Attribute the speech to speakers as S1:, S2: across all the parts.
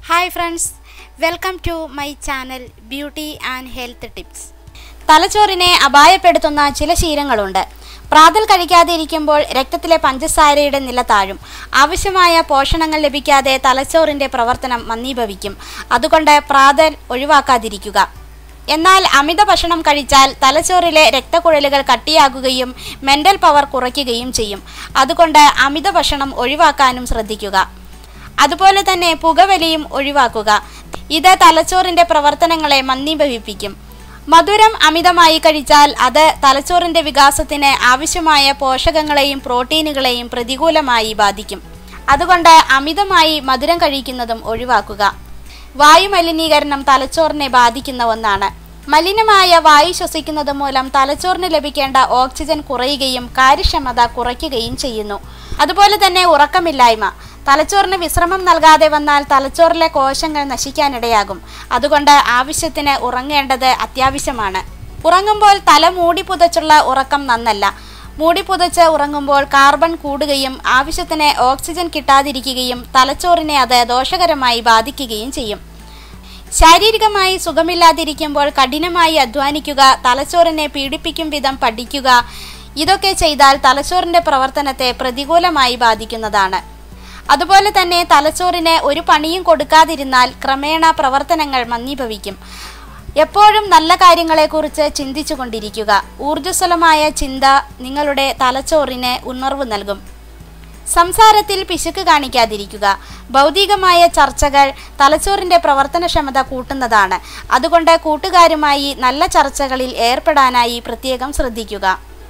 S1: hi friends welcome to my channel beauty and health tips തലച്ചോറിനെ അപായപ്പെടുത്തുന്ന ചില ശീലങ്ങളുണ്ട് പ്രാതൽ കഴിക്കാതെ ഇരിക്കുമ്പോൾ രക്തത്തിലെ പഞ്ചസാരയുടെ നില താഴും ആവശ്യമായ പോഷണങ്ങൾ ലഭിക്കാതെ തലച്ചോറിൻ്റെ പ്രവർത്തനം മന്ദീഭവിക്കും അതുകൊണ്ട് പ്രാതൽ ഒഴിവാക്കാതിരിക്കുക എന്നാൽ അമിത ഭക്ഷണം കഴിച്ചാൽ തലച്ചോറിലെ രക്തക്കുഴലുകൾ കട്ടിയാകുകയും മെൻ്റൽ പവർ കുറയ്ക്കുകയും ചെയ്യും അതുകൊണ്ട് അമിത ഭക്ഷണം ഒഴിവാക്കാനും ശ്രദ്ധിക്കുക അതുപോലെ തന്നെ പുകവലിയും ഒഴിവാക്കുക ഇത് തലച്ചോറിന്റെ പ്രവർത്തനങ്ങളെ മന്ദീഭവിപ്പിക്കും മധുരം അമിതമായി കഴിച്ചാൽ അത് തലച്ചോറിന്റെ വികാസത്തിന് ആവശ്യമായ പോഷകങ്ങളെയും പ്രോട്ടീനുകളെയും പ്രതികൂലമായി ബാധിക്കും അതുകൊണ്ട് അമിതമായി മധുരം കഴിക്കുന്നതും ഒഴിവാക്കുക വായു മലിനീകരണം തലച്ചോറിനെ ബാധിക്കുന്ന ഒന്നാണ് മലിനമായ വായു ശ്വസിക്കുന്നത് മൂലം തലച്ചോറിന് ലഭിക്കേണ്ട ഓക്സിജൻ കുറയുകയും കാര്യക്ഷമത കുറയ്ക്കുകയും ചെയ്യുന്നു അതുപോലെ തന്നെ ഉറക്കമില്ലായ്മ തലച്ചോറിന് വിശ്രമം നൽകാതെ വന്നാൽ തലച്ചോറിലെ കോശങ്ങൾ നശിക്കാനിടയാകും അതുകൊണ്ട് ആവശ്യത്തിന് ഉറങ്ങേണ്ടത് അത്യാവശ്യമാണ് ഉറങ്ങുമ്പോൾ തല മൂടി പുതച്ചുള്ള ഉറക്കം നന്നല്ല മൂടി പുതച്ച് ഉറങ്ങുമ്പോൾ കാർബൺ കൂടുകയും ആവശ്യത്തിന് ഓക്സിജൻ കിട്ടാതിരിക്കുകയും തലച്ചോറിനെ അത് ദോഷകരമായി ബാധിക്കുകയും ചെയ്യും ശാരീരികമായി സുഖമില്ലാതിരിക്കുമ്പോൾ കഠിനമായി അധ്വാനിക്കുക തലച്ചോറിനെ പീഡിപ്പിക്കും വിധം പഠിക്കുക ഇതൊക്കെ ചെയ്താൽ തലച്ചോറിന്റെ പ്രവർത്തനത്തെ പ്രതികൂലമായി ബാധിക്കുന്നതാണ് അതുപോലെ തന്നെ തലച്ചോറിന് ഒരു പണിയും കൊടുക്കാതിരുന്നാൽ ക്രമേണ പ്രവർത്തനങ്ങൾ മന്ദീഭവിക്കും എപ്പോഴും നല്ല കാര്യങ്ങളെക്കുറിച്ച് ചിന്തിച്ചു കൊണ്ടിരിക്കുക ഊർജ്ജസ്വലമായ ചിന്ത നിങ്ങളുടെ തലച്ചോറിന് ഉണർവ് നൽകും സംസാരത്തിൽ പിശുക്ക് കാണിക്കാതിരിക്കുക ഭൗതികമായ ചർച്ചകൾ തലച്ചോറിന്റെ പ്രവർത്തനക്ഷമത കൂട്ടുന്നതാണ് അതുകൊണ്ട് കൂട്ടുകാരുമായി നല്ല ചർച്ചകളിൽ ഏർപ്പെടാനായി പ്രത്യേകം ശ്രദ്ധിക്കുക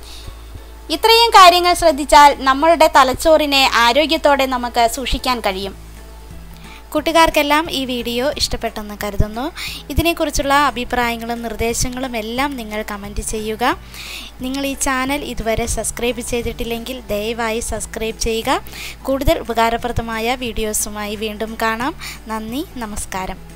S1: ഇത്രയും കാര്യങ്ങൾ ശ്രദ്ധിച്ചാൽ നമ്മളുടെ തലച്ചോറിനെ ആരോഗ്യത്തോടെ നമുക്ക് സൂക്ഷിക്കാൻ കഴിയും കൂട്ടുകാർക്കെല്ലാം ഈ വീഡിയോ ഇഷ്ടപ്പെട്ടെന്ന് കരുതുന്നു ഇതിനെക്കുറിച്ചുള്ള അഭിപ്രായങ്ങളും നിർദ്ദേശങ്ങളും എല്ലാം നിങ്ങൾ കമൻറ്റ് ചെയ്യുക നിങ്ങൾ ഈ ചാനൽ ഇതുവരെ സബ്സ്ക്രൈബ് ചെയ്തിട്ടില്ലെങ്കിൽ ദയവായി സബ്സ്ക്രൈബ് ചെയ്യുക കൂടുതൽ ഉപകാരപ്രദമായ വീഡിയോസുമായി വീണ്ടും കാണാം നന്ദി നമസ്കാരം